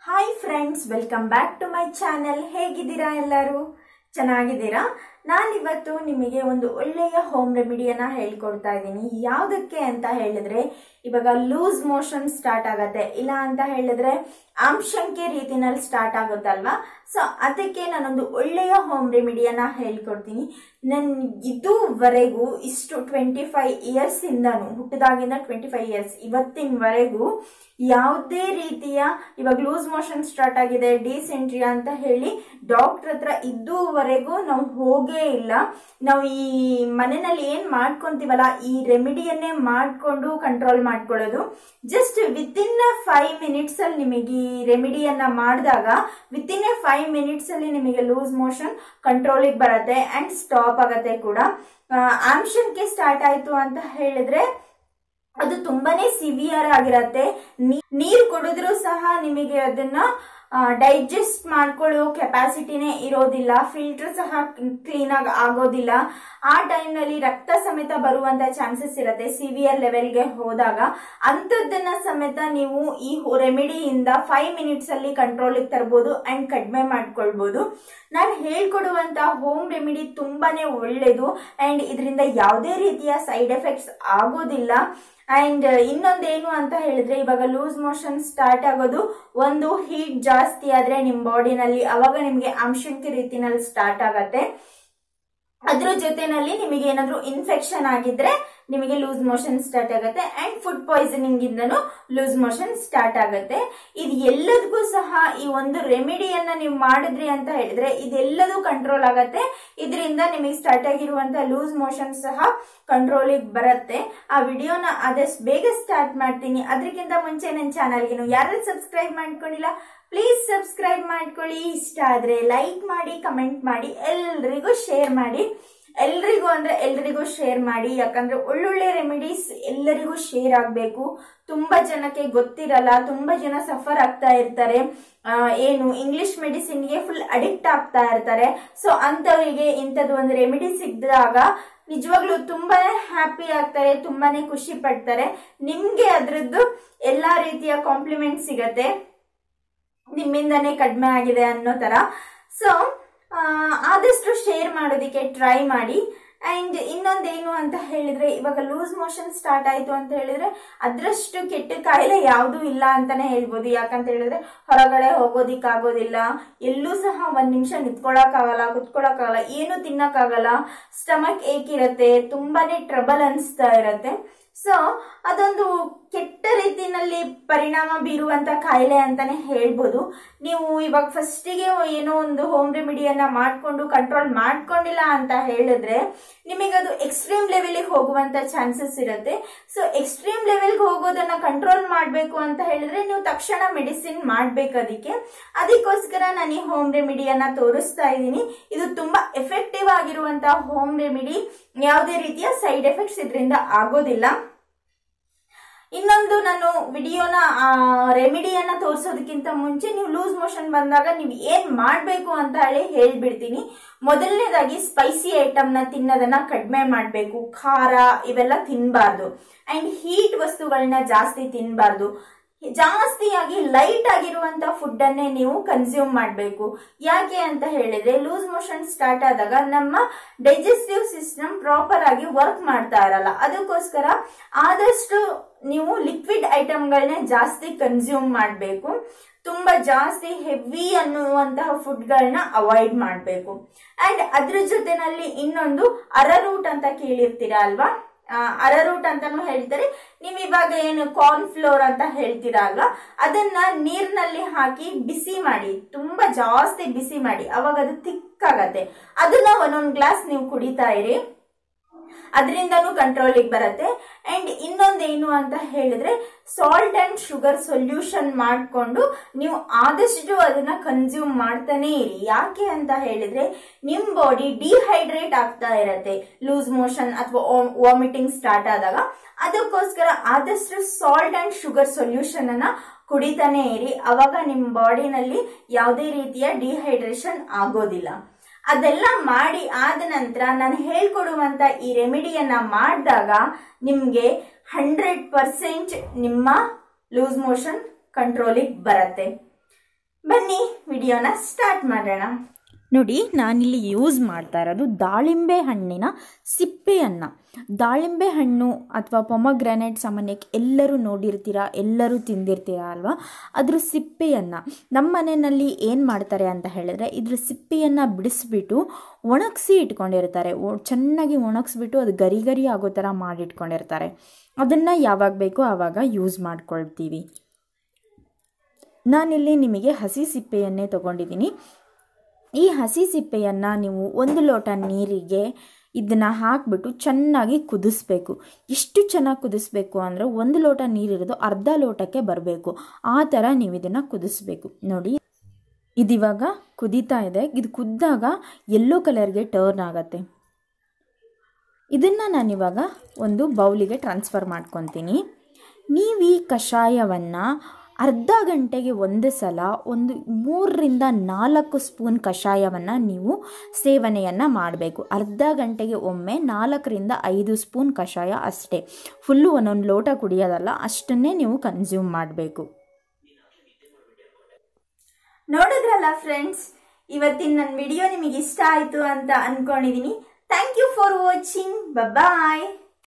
hi friends welcome back to my channel ಹೇಗಿದ್ದೀರಾ ಎಲ್ಲರೂ ಚೆನ್ನಾಗಿದ್ದೀರಾ ನಾನಿವತ್ತು ನಿಮಗೆ ಒಂದು ಒಳ್ಳೆಯ ಹೋಮ್ ರೆಮಿಡಿಯನ್ನ ಹೇಳ್ಕೊಡ್ತಾ ಇದ್ದೀನಿ ಯಾವುದಕ್ಕೆ ಅಂತ ಹೇಳಿದ್ರೆ ಇವಾಗ ಲೂಸ್ ಮೋಷನ್ ಸ್ಟಾರ್ಟ್ ಆಗತ್ತೆ ಇಲ್ಲ ಅಂತ ಹೇಳಿದ್ರೆ ಆಂಶಂಕೆ ರೀತಿನಲ್ಲಿ ಸ್ಟಾರ್ಟ್ ಆಗುತ್ತಲ್ವಾ ಸೊ ಅದಕ್ಕೆ ನಾನೊಂದು ಒಳ್ಳೆಯ ಹೋಮ್ ರೆಮಿಡಿಯನ್ನ ಹೇಳ್ಕೊಡ್ತೀನಿ ನನ್ ಇದುವರೆಗೂ ಇಷ್ಟು ಟ್ವೆಂಟಿ ಫೈವ್ ಇಯರ್ಸ್ ಇಂದನು ಹುಟ್ಟಿದಾಗಿಂದ ಟ್ವೆಂಟಿ ಫೈವ್ ಇಯರ್ಸ್ ಇವತ್ತಿನವರೆಗೂ ಯಾವುದೇ ರೀತಿಯ ಇವಾಗ ಲೂಸ್ ಮೋಷನ್ ಸ್ಟಾರ್ಟ್ ಆಗಿದೆ ಡಿಸೆಂಟ್ರಿ ಅಂತ ಹೇಳಿ ಡಾಕ್ಟರ್ ಹತ್ರ ಇದುವರೆಗೂ ನಾವು ಹೋಗೇ ಇಲ್ಲ ನಾವು ಈ ಮನೆಯಲ್ಲಿ ಏನ್ ಮಾಡ್ಕೊಂತೀವಲ್ಲ ಈ ರೆಮಿಡಿಯನ್ನೇ ಮಾಡ್ಕೊಂಡು ಕಂಟ್ರೋಲ್ ಮಾಡ್ಕೊಳ್ಳೋದು just within five minutes ಅಲ್ಲಿ ನಿಮಗೆ ಈ ರೆಮಿಡಿಯನ್ನ ಮಾಡಿದಾಗ within a five minutes ಅಲ್ಲಿ ನಿಮಗೆ ಲೂಸ್ ಮೋಷನ್ ಕಂಟ್ರೋಲಿಗೆ ಬರುತ್ತೆ ಅಂಡ್ ಸ್ಟಾಪ್ ಆಗತ್ತೆ ಕೂಡ ಆಂಶನ್ಗೆ ಸ್ಟಾರ್ಟ್ ಆಯ್ತು ಅಂತ ಹೇಳಿದ್ರೆ ಅದು ತುಂಬಾನೇ ಸಿವಿಯರ್ ಆಗಿರತ್ತೆ ನೀರು ಕುಡಿದ್ರೂ ಸಹ ನಿಮಗೆ ಅದನ್ನ ಡೈಜೆಸ್ಟ್ ಮಾಡ್ಕೊಳ್ಳೋ ಕೆಪಾಸಿಟಿನೇ ಇರೋದಿಲ್ಲ ಫಿಲ್ಟರ್ ಸಹ ಕ್ಲೀನ್ ಆಗಿ ಆಗೋದಿಲ್ಲ ಆ ಟೈಮ್ನಲ್ಲಿ ರಕ್ತ ಸಮೇತ ಬರುವಂತ ಚಾನ್ಸಸ್ ಇರುತ್ತೆ ಸಿವಿಯರ್ ಲೆವೆಲ್ಗೆ ಹೋದಾಗ ಅಂಥದ್ದನ್ನ ಸಮೇತ ನೀವು ಈ ರೆಮಿಡಿಯಿಂದ ಫೈವ್ ಮಿನಿಟ್ಸ್ ಅಲ್ಲಿ ಕಂಟ್ರೋಲಿಗೆ ತರ್ಬೋದು ಅಂಡ್ ಕಡಿಮೆ ಮಾಡ್ಕೊಳ್ಬಹುದು ನಾನು ಹೇಳ್ಕೊಡುವಂತ ಹೋಮ್ ರೆಮಿಡಿ ತುಂಬಾನೇ ಒಳ್ಳೇದು ಅಂಡ್ ಇದರಿಂದ ಯಾವುದೇ ರೀತಿಯ ಸೈಡ್ ಎಫೆಕ್ಟ್ಸ್ ಆಗೋದಿಲ್ಲ ಅಂಡ್ ಇನ್ನೊಂದೇನು ಅಂತ ಹೇಳಿದ್ರೆ ಇವಾಗ ಲೂಸ್ ಮೋಷನ್ ಸ್ಟಾರ್ಟ್ ಆಗೋದು ಒಂದು ಹೀಟ್ ಜಾಸ್ತಿ ಆದ್ರೆ ನಿಮ್ ಬಾಡಿನಲ್ಲಿ ಅವಾಗ ನಿಮ್ಗೆ ಆಂಶಂಕಿ ರೀತಿನಲ್ಲಿ ಸ್ಟಾರ್ಟ್ ಆಗತ್ತೆ ಅದ್ರ ಜೊತೆನಲ್ಲಿ ನಿಮಗೆ ಏನಾದ್ರೂ ಇನ್ಫೆಕ್ಷನ್ ಆಗಿದ್ರೆ ನಿಮಗೆ ಲೂಸ್ ಮೋಷನ್ ಸ್ಟಾರ್ಟ್ ಆಗುತ್ತೆ ಅಂಡ್ ಫುಡ್ ಪಾಯ್ಸನಿಂಗ್ ಇಂದನು ಲೂಸ್ ಮೋಷನ್ ಸ್ಟಾರ್ಟ್ ಆಗುತ್ತೆ ಇದು ಎಲ್ಲದಕ್ಕೂ ಸಹ ಈ ಒಂದು ರೆಮಿಡಿಯನ್ನ ನೀವು ಮಾಡಿದ್ರಿ ಅಂತ ಹೇಳಿದ್ರೆ ಇದೆಲ್ಲದೂ ಕಂಟ್ರೋಲ್ ಆಗತ್ತೆ ಇದರಿಂದ ನಿಮಗೆ ಸ್ಟಾರ್ಟ್ ಆಗಿರುವಂತ ಲೂಸ್ ಮೋಷನ್ ಸಹ ಕಂಟ್ರೋಲಿಗೆ ಬರುತ್ತೆ ಆ ವಿಡಿಯೋನ ಆದಷ್ಟು ಬೇಗ ಸ್ಟಾರ್ಟ್ ಮಾಡ್ತೀನಿ ಅದಕ್ಕಿಂತ ಮುಂಚೆ ನನ್ನ ಚಾನಲ್ಗೆ ಯಾರು ಸಬ್ಸ್ಕ್ರೈಬ್ ಮಾಡ್ಕೊಂಡಿಲ್ಲ ಪ್ಲೀಸ್ ಸಬ್ಸ್ಕ್ರೈಬ್ ಮಾಡ್ಕೊಳ್ಳಿ ಇಷ್ಟ ಆದ್ರೆ ಲೈಕ್ ಮಾಡಿ ಕಮೆಂಟ್ ಮಾಡಿ ಎಲ್ರಿಗೂ ಶೇರ್ ಮಾಡಿ ಎಲ್ರಿಗೂ ಅಂದ್ರೆ ಎಲ್ರಿಗೂ ಶೇರ್ ಮಾಡಿ ಯಾಕಂದ್ರೆ ಒಳ್ಳೊಳ್ಳೆ ರೆಮಿಡೀಸ್ ಎಲ್ಲರಿಗೂ ಶೇರ್ ಆಗಬೇಕು ತುಂಬಾ ಜನಕ್ಕೆ ಗೊತ್ತಿರಲ್ಲ ತುಂಬಾ ಜನ ಸಫರ್ ಆಗ್ತಾ ಇರ್ತಾರೆ ಏನು ಇಂಗ್ಲಿಷ್ ಮೆಡಿಸಿನ್ಗೆ ಫುಲ್ ಅಡಿಕ್ಟ್ ಆಗ್ತಾ ಇರ್ತಾರೆ ಸೊ ಅಂತವರಿಗೆ ಇಂಥದ್ದು ಒಂದು ರೆಮಿಡಿ ಸಿಕ್ಕಿದಾಗ ನಿಜವಾಗ್ಲೂ ತುಂಬಾನೇ ಹ್ಯಾಪಿ ಆಗ್ತಾರೆ ತುಂಬಾನೇ ಖುಷಿ ಪಡ್ತಾರೆ ನಿಮ್ಗೆ ಅದ್ರದ್ದು ಎಲ್ಲಾ ರೀತಿಯ ಕಾಂಪ್ಲಿಮೆಂಟ್ ಸಿಗತ್ತೆ ನಿಮ್ಮಿಂದನೇ ಕಡಿಮೆ ಆಗಿದೆ ಅನ್ನೋ ತರ ಸೊ ಆದಷ್ಟು ಶೇರ್ ಮಾಡೋದಕ್ಕೆ ಟ್ರೈ ಮಾಡಿ ಅಂಡ್ ಇನ್ನೊಂದೇನು ಅಂತ ಹೇಳಿದ್ರೆ ಇವಾಗ ಲೂಸ್ ಮೋಷನ್ ಸ್ಟಾರ್ಟ್ ಆಯ್ತು ಅಂತ ಹೇಳಿದ್ರೆ ಅದ್ರಷ್ಟು ಕೆಟ್ಟ ಕಾಯಿಲೆ ಯಾವುದು ಇಲ್ಲ ಅಂತಾನೆ ಹೇಳ್ಬೋದು ಯಾಕಂತ ಹೇಳಿದ್ರೆ ಹೊರಗಡೆ ಹೋಗೋದಿಕ್ಕಾಗೋದಿಲ್ಲ ಎಲ್ಲೂ ಸಹ ಒಂದ್ ನಿಮಿಷ ನಿಂತ್ಕೊಳಕ್ಕಾಗಲ್ಲ ಕುತ್ಕೊಳಕ್ಕಾಗಲ್ಲ ಏನು ತಿನ್ನಕ್ಕಾಗಲ್ಲ ಸ್ಟಮಕ್ ಏಕಿರತ್ತೆ ತುಂಬಾನೇ ಟ್ರಬಲ್ ಅನಿಸ್ತಾ ಇರತ್ತೆ ಸೊ ಅದೊಂದು ಕೆಟ್ಟ ರೀತಿನಲ್ಲಿ ಪರಿಣಾಮ ಬೀರುವಂತ ಕಾಯಿಲೆ ಅಂತಾನೆ ಹೇಳ್ಬೋದು ನೀವು ಇವಾಗ ಫಸ್ಟಿಗೆ ಏನೋ ಒಂದು ಹೋಮ್ ರೆಮಿಡಿಯನ್ನ ಮಾಡ್ಕೊಂಡು ಕಂಟ್ರೋಲ್ ಮಾಡ್ಕೊಂಡಿಲ್ಲ ಅಂತ ಹೇಳಿದ್ರೆ ನಿಮಗದು ಎಕ್ಸ್ಟ್ರೀಮ್ ಲೆವೆಲ್ಗೆ ಹೋಗುವಂತ ಚಾನ್ಸಸ್ ಇರುತ್ತೆ ಸೊ ಎಕ್ಸ್ಟ್ರೀಮ್ ಲೆವೆಲ್ಗೆ ಹೋಗೋದನ್ನ ಕಂಟ್ರೋಲ್ ಮಾಡಬೇಕು ಅಂತ ಹೇಳಿದ್ರೆ ನೀವು ತಕ್ಷಣ ಮೆಡಿಸಿನ್ ಮಾಡ್ಬೇಕು ಅದಕ್ಕೆ ಅದಕ್ಕೋಸ್ಕರ ನಾನು ಈ ಹೋಮ್ ರೆಮಿಡಿಯನ್ನ ತೋರಿಸ್ತಾ ಇದ್ದೀನಿ ಇದು ತುಂಬಾ ಎಫೆಕ್ಟಿವ್ ಆಗಿರುವಂತಹ ಹೋಮ್ ರೆಮಿಡಿ ಯಾವುದೇ ರೀತಿಯ ಸೈಡ್ ಎಫೆಕ್ಟ್ಸ್ ಇದರಿಂದ ಆಗೋದಿಲ್ಲ ಇನ್ನೊಂದು ನಾನು ವಿಡಿಯೋನ ರೆಮಿಡಿಯನ್ನ ತೋರಿಸೋದಕ್ಕಿಂತ ಮುಂಚೆ ನೀವು ಲೂಸ್ ಮೋಷನ್ ಬಂದಾಗ ನೀವು ಏನ್ ಮಾಡ್ಬೇಕು ಅಂತ ಹೇಳಿ ಹೇಳ್ಬಿಡ್ತೀನಿ ಮೊದಲನೇದಾಗಿ ಸ್ಪೈಸಿ ಐಟಮ್ ನ ತಿನ್ನೋದನ್ನ ಕಡಿಮೆ ಮಾಡ್ಬೇಕು ಖಾರ ಇವೆಲ್ಲ ತಿನ್ಬಾರ್ದು ಅಂಡ್ ಹೀಟ್ ವಸ್ತುಗಳನ್ನ ಜಾಸ್ತಿ ತಿನ್ಬಾರ್ದು ಜಾಸ್ತಿಯಾಗಿ ಲೈಟ್ ಆಗಿರುವಂತ ಫುಡ್ ಅನ್ನೇ ನೀವು ಕನ್ಸ್ಯೂಮ್ ಮಾಡಬೇಕು ಯಾಕೆ ಅಂತ ಹೇಳಿದ್ರೆ ಲೂಸ್ ಮೋಷನ್ ಸ್ಟಾರ್ಟ್ ಆದಾಗ ನಮ್ಮ ಡೈಜೆಸ್ಟಿವ್ ಸಿಸ್ಟಮ್ ಪ್ರಾಪರ್ ಆಗಿ ವರ್ಕ್ ಮಾಡ್ತಾ ಇರಲ್ಲ ಅದಕ್ಕೋಸ್ಕರ ಆದಷ್ಟು ನೀವು ಲಿಕ್ವಿಡ್ ಐಟಮ್ಗಳನ್ನೇ ಜಾಸ್ತಿ ಕನ್ಸ್ಯೂಮ್ ಮಾಡಬೇಕು ತುಂಬಾ ಜಾಸ್ತಿ ಹೆವಿ ಅನ್ನುವಂತಹ ಫುಡ್ಗಳನ್ನ ಅವಾಯ್ಡ್ ಮಾಡಬೇಕು ಅಂಡ್ ಅದ್ರ ಜೊತೆನಲ್ಲಿ ಇನ್ನೊಂದು ಅರರೂಟ್ ಅಂತ ಕೇಳಿರ್ತೀರಾ ಅಲ್ವಾ ಅರರೂಟ್ ಅಂತಾನು ಹೇಳ್ತಾರೆ ನೀವು ಇವಾಗ ಏನು ಕಾರ್ನ್ ಫ್ಲೋರ್ ಅಂತ ಹೇಳ್ತೀರಾ ಅಲ್ವಾ ಅದನ್ನ ನೀರ್ನಲ್ಲಿ ಹಾಕಿ ಬಿಸಿ ಮಾಡಿ ತುಂಬಾ ಜಾಸ್ತಿ ಬಿಸಿ ಮಾಡಿ ಅವಾಗ ಅದು ತಿಕ್ಕಾಗತ್ತೆ ಅದನ್ನ ಒಂದೊಂದ್ ಗ್ಲಾಸ್ ನೀವು ಕುಡಿತಾ ಇರಿ ಅದರಿಂದನೂ ಕಂಟ್ರೋಲಿಗೆ ಬರುತ್ತೆ ಅಂಡ್ ಇನ್ನೊಂದೇನು ಅಂತ ಹೇಳಿದ್ರೆ ಸಾಲ್ಟ್ ಅಂಡ್ ಶುಗರ್ ಸೊಲ್ಯೂಷನ್ ಮಾಡಿಕೊಂಡು ನೀವು ಆದಷ್ಟು ಅದನ್ನ ಕನ್ಸ್ಯೂಮ್ ಮಾಡ್ತಾನೆ ಇರಿ ಯಾಕೆ ಅಂತ ಹೇಳಿದ್ರೆ ನಿಮ್ ಬಾಡಿ ಡಿಹೈಡ್ರೇಟ್ ಆಗ್ತಾ ಇರತ್ತೆ ಲೂಸ್ ಮೋಷನ್ ಅಥವಾ ವಾಮಿಟಿಂಗ್ ಸ್ಟಾರ್ಟ್ ಆದಾಗ ಅದಕ್ಕೋಸ್ಕರ ಆದಷ್ಟು ಸಾಲ್ಟ್ ಅಂಡ್ ಶುಗರ್ ಸೊಲ್ಯೂಷನ್ ಅನ್ನ ಕುಡಿತಾನೆ ಇರಿ ಅವಾಗ ನಿಮ್ ಬಾಡಿನಲ್ಲಿ ಯಾವುದೇ ರೀತಿಯ ಡಿಹೈಡ್ರೇಷನ್ ಆಗೋದಿಲ್ಲ ಅದೆಲ್ಲ ಮಾಡಿ ಆದ ನಂತರ ನಾನು ಹೇಳ್ಕೊಡುವಂತ ಈ ರೆಮಿಡಿಯನ್ನ ಮಾಡಿದಾಗ ನಿಮ್ಗೆ ಹಂಡ್ರೆಡ್ ಪರ್ಸೆಂಟ್ ನಿಮ್ಮ ಲೂಸ್ ಮೋಷನ್ ಕಂಟ್ರೋಲಿಗೆ ಬರತ್ತೆ ಬನ್ನಿ ವಿಡಿಯೋನ ಸ್ಟಾರ್ಟ್ ಮಾಡೋಣ ನೋಡಿ ನಾನಿಲ್ಲಿ ಯೂಸ್ ಮಾಡ್ತಾ ಇರೋದು ದಾಳಿಂಬೆ ಹಣ್ಣಿನ ಸಿಪ್ಪೆಯನ್ನು ದಾಳಿಂಬೆ ಹಣ್ಣು ಅಥವಾ ಪೊಮಗ್ರಾನೇಟ್ ಸಾಮಾನ್ಯಕ್ಕೆ ಎಲ್ಲರೂ ನೋಡಿರ್ತೀರಾ ಎಲ್ಲರೂ ತಿಂದಿರ್ತೀರಾ ಅಲ್ವಾ ಅದ್ರ ಸಿಪ್ಪೆಯನ್ನು ನಮ್ಮ ಮನೆಯಲ್ಲಿ ಏನು ಮಾಡ್ತಾರೆ ಅಂತ ಹೇಳಿದ್ರೆ ಇದ್ರ ಸಿಪ್ಪೆಯನ್ನು ಬಿಡಿಸ್ಬಿಟ್ಟು ಒಣಗಿಸಿ ಇಟ್ಕೊಂಡಿರ್ತಾರೆ ಒ- ಚೆನ್ನಾಗಿ ಒಣಗಿಸ್ಬಿಟ್ಟು ಅದು ಗರಿ ಗರಿ ಆಗೋ ಥರ ಮಾಡಿಟ್ಕೊಂಡಿರ್ತಾರೆ ಅದನ್ನು ಯಾವಾಗ ಬೇಕೋ ಆವಾಗ ಯೂಸ್ ಮಾಡ್ಕೊಳ್ತೀವಿ ನಾನಿಲ್ಲಿ ನಿಮಗೆ ಹಸಿ ಸಿಪ್ಪೆಯನ್ನೇ ತೊಗೊಂಡಿದ್ದೀನಿ ಈ ಹಸಿ ಸಿಪ್ಪೆಯನ್ನು ನೀವು ಒಂದು ಲೋಟ ನೀರಿಗೆ ಇದನ್ನು ಹಾಕಿಬಿಟ್ಟು ಚೆನ್ನಾಗಿ ಕುದಿಸ್ಬೇಕು ಎಷ್ಟು ಚೆನ್ನಾಗಿ ಕುದಿಸ್ಬೇಕು ಅಂದರೆ ಒಂದು ಲೋಟ ನೀರಿರೋದು ಅರ್ಧ ಲೋಟಕ್ಕೆ ಬರಬೇಕು ಆ ಥರ ನೀವು ಇದನ್ನು ಕುದಿಸ್ಬೇಕು ನೋಡಿ ಇದಿವಾಗ ಕುದೀತಾ ಇದೆ ಇದು ಕುದ್ದಾಗ ಯೆಲ್ಲೋ ಕಲರ್ಗೆ ಟರ್ನ್ ಆಗುತ್ತೆ ಇದನ್ನು ನಾನಿವಾಗ ಒಂದು ಬೌಲಿಗೆ ಟ್ರಾನ್ಸ್ಫರ್ ಮಾಡ್ಕೊತೀನಿ ನೀವು ಈ ಕಷಾಯವನ್ನು ಅರ್ಧ ಗಂಟೆಗೆ ಒಂದು ಸಲ ಒಂದು ಮೂರರಿಂದ ನಾಲ್ಕು ಸ್ಪೂನ್ ಕಷಾಯವನ್ನು ನೀವು ಸೇವನೆಯನ್ನು ಮಾಡಬೇಕು ಅರ್ಧ ಗಂಟೆಗೆ ಒಮ್ಮೆ ನಾಲ್ಕರಿಂದ ಐದು ಸ್ಪೂನ್ ಕಷಾಯ ಅಷ್ಟೇ ಫುಲ್ಲು ಒಂದೊಂದು ಲೋಟ ಕುಡಿಯೋದಲ್ಲ ಅಷ್ಟನ್ನೇ ನೀವು ಕನ್ಸ್ಯೂಮ್ ಮಾಡಬೇಕು ನೋಡಿದ್ರಲ್ಲ ಫ್ರೆಂಡ್ಸ್ ಇವತ್ತಿನ ನನ್ನ ವಿಡಿಯೋ ನಿಮಗೆ ಇಷ್ಟ ಆಯಿತು ಅಂತ ಅನ್ಕೊಂಡಿದ್ದೀನಿ thank you for watching bye